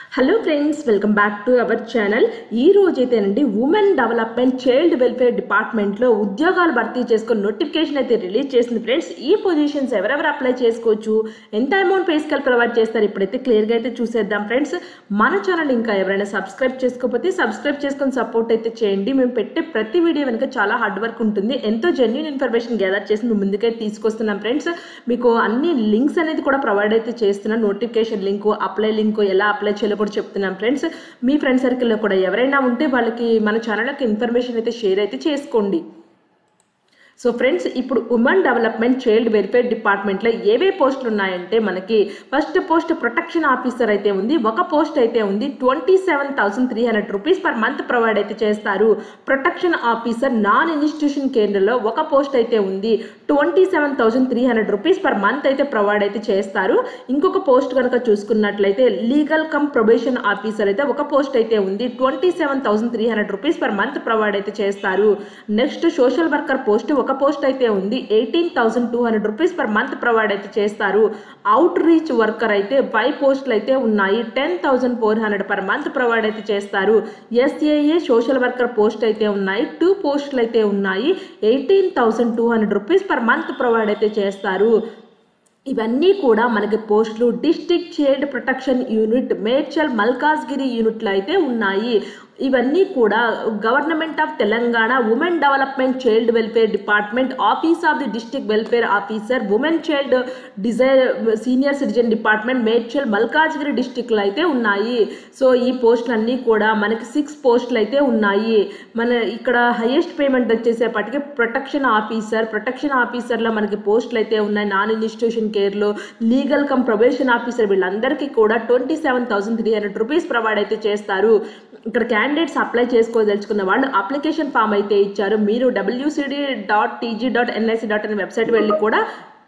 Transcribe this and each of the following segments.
hello friends welcome back to our channel ఈ రోజైతేనండి women development child welfare డిపార్ట్మెంట్లో ఉద్యోగాలు భర్తీ చేసుకుని నోటిఫికేషన్ అయితే రిలీజ్ చేసింది ఫ్రెండ్స్ ఈ పొజిషన్స్ ఎవరెవరు అప్లై చేసుకోవచ్చు ఎంత అమౌంట్ పే స్కేల్ ప్రొవైడ్ చేస్తారు ఇప్పుడైతే క్లియర్గా అయితే చూసేద్దాం ఫ్రెండ్స్ మన ఛానల్ ఇంకా ఎవరైనా సబ్స్క్రైబ్ చేసుకోకపోతే సబ్స్క్రైబ్ చేసుకొని సపోర్ట్ అయితే చేయండి మేము పెట్టే ప్రతి వీడియో వెనుక చాలా హార్డ్ వర్క్ ఉంటుంది ఎంతో జెన్యున్ ఇన్ఫర్మేషన్ గ్యాదర్ చేసి మేము ముందుకైతే తీసుకొస్తున్నాం ఫ్రెండ్స్ మీకు అన్ని లింక్స్ అనేది కూడా ప్రొవైడ్ అయితే చేస్తున్నాం నోటిఫికేషన్ లింక్ అప్లై లింక్ ఎలా అప్లై చేయాలో కూడా చెప్తున్నాం ఫ్రెండ్స్ మీ ఫ్రెండ్ సర్కిల్లో కూడా ఎవరైనా ఉంటే వాళ్ళకి మన ఛానల్కి ఇన్ఫర్మేషన్ అయితే షేర్ అయితే చేసుకోండి సో ఫ్రెండ్స్ ఇప్పుడు ఉమెన్ డెవలప్మెంట్ చైల్డ్ వెల్ఫేర్ డిపార్ట్మెంట్లో ఏవే పోస్టులు ఉన్నాయంటే మనకి ఫస్ట్ పోస్ట్ ప్రొటెక్షన్ ఆఫీసర్ అయితే ఉంది ఒక పోస్ట్ అయితే ఉంది twenty seven thousand three hundred rupees per month provide అయితే చేస్తారు ప్రొటెక్షన్ ఆఫీసర్ నాన్ ఇన్స్టిట్యూషన్ కేంద్రంలో ఒక పోస్ట్ అయితే ఉంది twenty seven thousand three hundred rupees per month అయితే ప్రొవైడ్ అయితే చేస్తారు ఇంకొక పోస్ట్ కనుక చూసుకున్నట్లయితే లీగల్ కమ్ ప్రొబేషన్ ఆఫీసర్ అయితే ఒక పోస్ట్ అయితే ఉంది twenty seven thousand three hundred rupees per month provide అయితే చేస్తారు నెక్స్ట్ సోషల్ వర్కర్ పోస్ట్ ఒక పోస్ట్ అయితే ఉంది eighteen thousand two hundred rupees per month provide అయితే చేస్తారు అవుట్ రీచ్ వర్కర్ అయితే ఫైవ్ పోస్టులు అయితే ఉన్నాయి ten thousand four hundred per month provide అయితే చేస్తారు ఎస్ఏఏ సోషల్ వర్కర్ పోస్ట్ అయితే ఉన్నాయి టూ పోస్టులు అయితే ఉన్నాయి eighteen thousand two hundred rupees per month provide అయితే చేస్తారు ఇవన్నీ కూడా మనకి పోస్టులు district child protection unit Medchal Malkajgiri యూనిట్లు అయితే ఉన్నాయి ఇవన్నీ కూడా government of Telangana women development child welfare department office of the district welfare officer women child desire senior citizen department Medchal Malkajgiri డిస్టిక్లో అయితే ఉన్నాయి సో ఈ పోస్టులు అన్నీ కూడా మనకి సిక్స్ పోస్టులు అయితే ఉన్నాయి మన ఇక్కడ హైయెస్ట్ పేమెంట్ వచ్చేసేపటికి ప్రొటెక్షన్ ఆఫీసర్ ప్రొటెక్షన్ ఆఫీసర్లో మనకి పోస్టులు అయితే ఉన్నాయి నాన్ ఇన్స్టిట్యూషన్ కేర్లో లీగల్ కమ్ ప్రొబేషన్ ఆఫీసర్ వీళ్ళందరికీ కూడా twenty seven thousand three hundred rupees provide అయితే చేస్తారు ఇక్కడ క్యాండిడేట్స్ అప్లై చేసుకోదలుచుకున్న వాళ్ళు అప్లికేషన్ ఫామ్ అయితే ఇచ్చారు మీరు WCD dot TG dot NIC dot అనే వెబ్సైట్ వెళ్ళి కూడా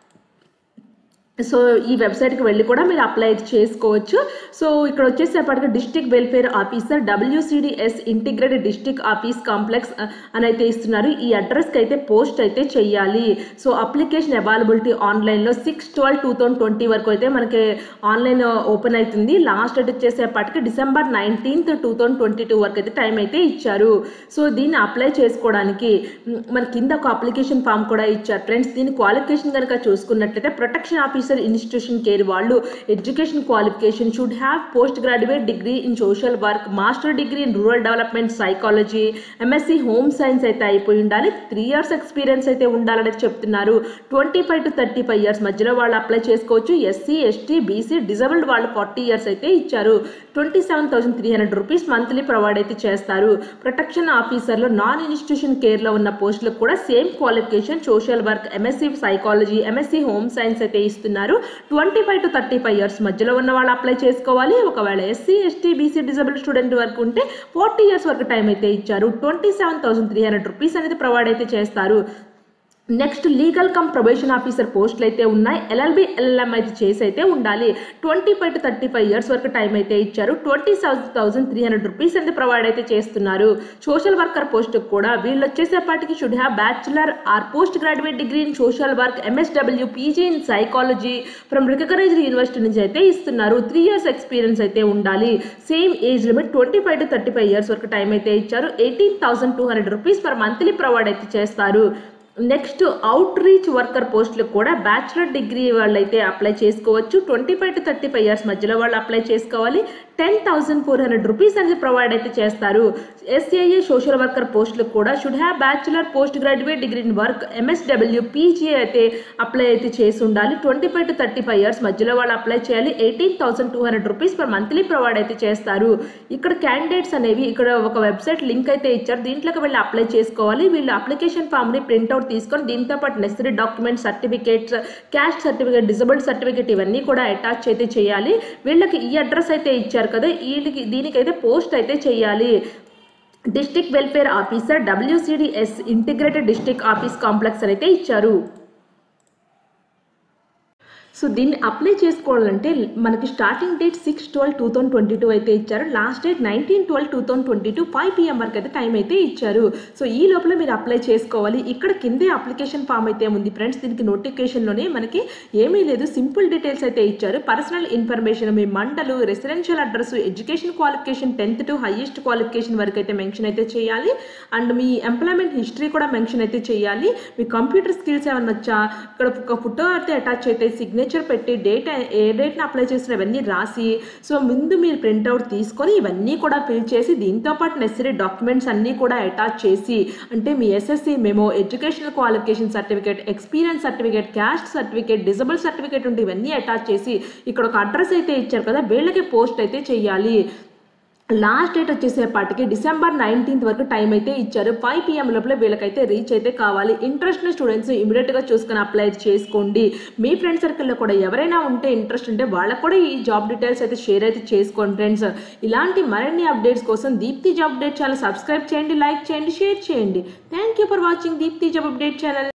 సో ఈ వెబ్సైట్కి వెళ్ళి కూడా మీరు అప్లై చేసుకోవచ్చు సో ఇక్కడ వచ్చేసేపటికి district welfare officer WCDS integrated district office complex అని అయితే ఇస్తున్నారు ఈ అడ్రస్కి అయితే పోస్ట్ అయితే చెయ్యాలి సో అప్లికేషన్ అవైలబిలిటీ ఆన్లైన్లో six twelve two thousand twenty వరకు అయితే మనకి ఆన్లైన్ ఓపెన్ అవుతుంది లాస్ట్ డేట్ వచ్చేసేపటికి December nineteenth two thousand twenty two వరకు అయితే టైం అయితే ఇచ్చారు సో దీన్ని అప్లై చేసుకోవడానికి మన కింద ఒక అప్లికేషన్ ఫామ్ కూడా ఇచ్చారు ఫ్రెండ్స్ దీని క్వాలిఫికేషన్ కనుక చూసుకున్నట్లయితే ప్రొటెక్షన్ ఆఫీసర్ ఇన్స్టిట్యూషన్ కేర్ వాళ్ళు education qualification should have post graduate degree in social work master degree in rural development psychology MSc home science అయితే అయిపోయి ఉండాలి త్రీ ఇయర్స్ ఎక్స్పీరియన్స్ అయితే ఉండాలని చెప్తున్నారు twenty five to thirty five years మధ్యలో వాళ్ళు apply చేసుకోవచ్చు ఎస్సీ ఎస్టీ బీసీ డిజబుల్డ్ వాళ్ళు ఫార్టీ ఇయర్స్ అయితే ఇచ్చారు twenty seven thousand three hundred rupees monthly provide అయితే చేస్తారు ప్రొటెక్షన్ ఆఫీసర్లో నాన్ ఇన్స్టిట్యూషన్ కేర్లో ఉన్న పోస్టులకు కూడా same qualification social work MSc psychology MSc home science అయితే ఇస్తున్నారు twenty five to thirty five years మధ్యలో ఉన్న వాళ్ళు అప్లై చేసుకోవాలి ఒకవేళ SC ST BC disable student వరకు ఉంటే ఫార్టీ ఇయర్స్ వరకు టైం అయితే ఇచ్చారు twenty seven thousand three hundred rupees అనేది ప్రొవైడ్ అయితే చేస్తారు next legal cum probation officer పోస్టులు అయితే ఉన్నాయి ఎల్ఎల్బి ఎల్ఎల్ఎం అయితే చేసి అయితే ఉండాలి twenty five to thirty five years వరకు టైం అయితే ఇచ్చారు twenty thousand three hundred rupees అయితే ప్రొవైడ్ అయితే చేస్తున్నారు సోషల్ వర్కర్ పోస్ట్కి కూడా వీళ్ళు వచ్చేసేపాటికి should have bachelor or post graduate degree in social work MSW PG in psychology from recognised university నుంచి అయితే ఇస్తున్నారు త్రీ ఇయర్స్ ఎక్స్పీరియన్స్ అయితే ఉండాలి same age limit twenty five to thirty five years వరకు టైం అయితే ఇచ్చారు eighteen thousand two hundred rupees per monthly provide అయితే చేస్తారు నెక్స్ట్ అవుట్ రీచ్ వర్కర్ పోస్టులకు కూడా బ్యాచులర్ డిగ్రీ వాళ్ళు అయితే అప్లై చేసుకోవచ్చు twenty five to thirty five years మధ్యలో వాళ్ళు అప్లై చేసుకోవాలి ten thousand four hundred rupees అనేది ప్రొవైడ్ అయితే చేస్తారు ఎస్ఏఏ సోషల్ వర్కర్ పోస్టులకు కూడా should have bachelor post graduate degree in work MSW PG అయితే అప్లై అయితే చేసి ఉండాలి twenty five to thirty five years మధ్యలో వాళ్ళు అప్లై చేయాలి eighteen thousand two hundred rupees per monthly provide అయితే చేస్తారు ఇక్కడ క్యాండిడేట్స్ అనేవి ఇక్కడ ఒక వెబ్సైట్ లింక్ అయితే ఇచ్చారు దీంట్లోకి వెళ్ళి అప్లై చేసుకోవాలి వీళ్ళు అప్లికేషన్ ఫామ్ని ప్రింట్అవుట్ తీసుకొని దీంతో పాటు necessary document certificates caste certificate disabled certificate ఇవన్నీ కూడా అటాచ్ అయితే చేయాలి వీళ్ళకి ఈ అడ్రస్ అయితే ఇచ్చారు కదా వీళ్ళకి దీనికైతే పోస్ట్ అయితే చేయాలి district welfare officer WCDS integrated district office complex అయితే ఇచ్చారు సో దీన్ని అప్లై చేసుకోవాలంటే మనకి starting date six twelve two thousand twenty two అయితే ఇచ్చారు last date nineteen twelve two thousand twenty two five PM వరకు అయితే టైం అయితే ఇచ్చారు సో ఈ లోపల మీరు అప్లై చేసుకోవాలి ఇక్కడ కిందే అప్లికేషన్ ఫామ్ అయితే ఉంది ఫ్రెండ్స్ దీనికి నోటిఫికేషన్లోనే మనకి ఏమీ లేదు సింపుల్ డీటెయిల్స్ అయితే ఇచ్చారు పర్సనల్ ఇన్ఫర్మేషన్ మీ మండలు residential address education qualification tenth to highest qualification వరకు అయితే మెన్షన్ అయితే చేయాలి అండ్ మీ ఎంప్లాయ్మెంట్ హిస్టరీ కూడా మెన్షన్ అయితే చేయాలి మీ కంప్యూటర్ స్కిల్స్ ఏమన్నా వచ్చా ఇక్కడ ఒక ఫోటో అయితే అటాచ్ అయితే సిగ్నేచర్ పెట్టి డేట్ ఏ డేట్ని అప్లై చేసిన ఇవన్నీ రాసి సో ముందు మీరు ప్రింట్అవుట్ తీసుకొని ఇవన్నీ కూడా ఫిల్ చేసి దీంతో పాటు నెసరీ డాక్యుమెంట్స్ అన్నీ కూడా అటాచ్ చేసి అంటే మీ SSC memo educational qualification certificate experience certificate caste certificate disable certificate ఉంటే ఇవన్నీ అటాచ్ చేసి ఇక్కడ ఒక అడ్రస్ అయితే ఇచ్చారు కదా వీళ్ళకి పోస్ట్ అయితే చేయాలి లాస్ట్ డేట్ వచ్చేసేపాటికి డిసెంబర్ నైన్టీన్త్ వరకు టైం అయితే ఇచ్చారు ఫైవ్ పిఎం లోపల వీళ్ళకైతే రీచ్ అయితే కావాలి ఇంట్రెస్ట్ ఉన్న స్టూడెంట్స్ ఇమీడియట్గా చూసుకొని అప్లై చేసుకోండి మీ ఫ్రెండ్ సర్కిల్లో కూడా ఎవరైనా ఉంటే ఇంట్రెస్ట్ ఉంటే వాళ్ళకు కూడా ఈ జాబ్ డీటెయిల్స్ అయితే షేర్ అయితే చేసుకోండి ఫ్రెండ్స్ ఇలాంటి మరిన్ని అప్డేట్స్ కోసం Deepti job update channel subscribe చేయండి లైక్ చేయండి షేర్ చేయండి thank you for watching Deepti job update channel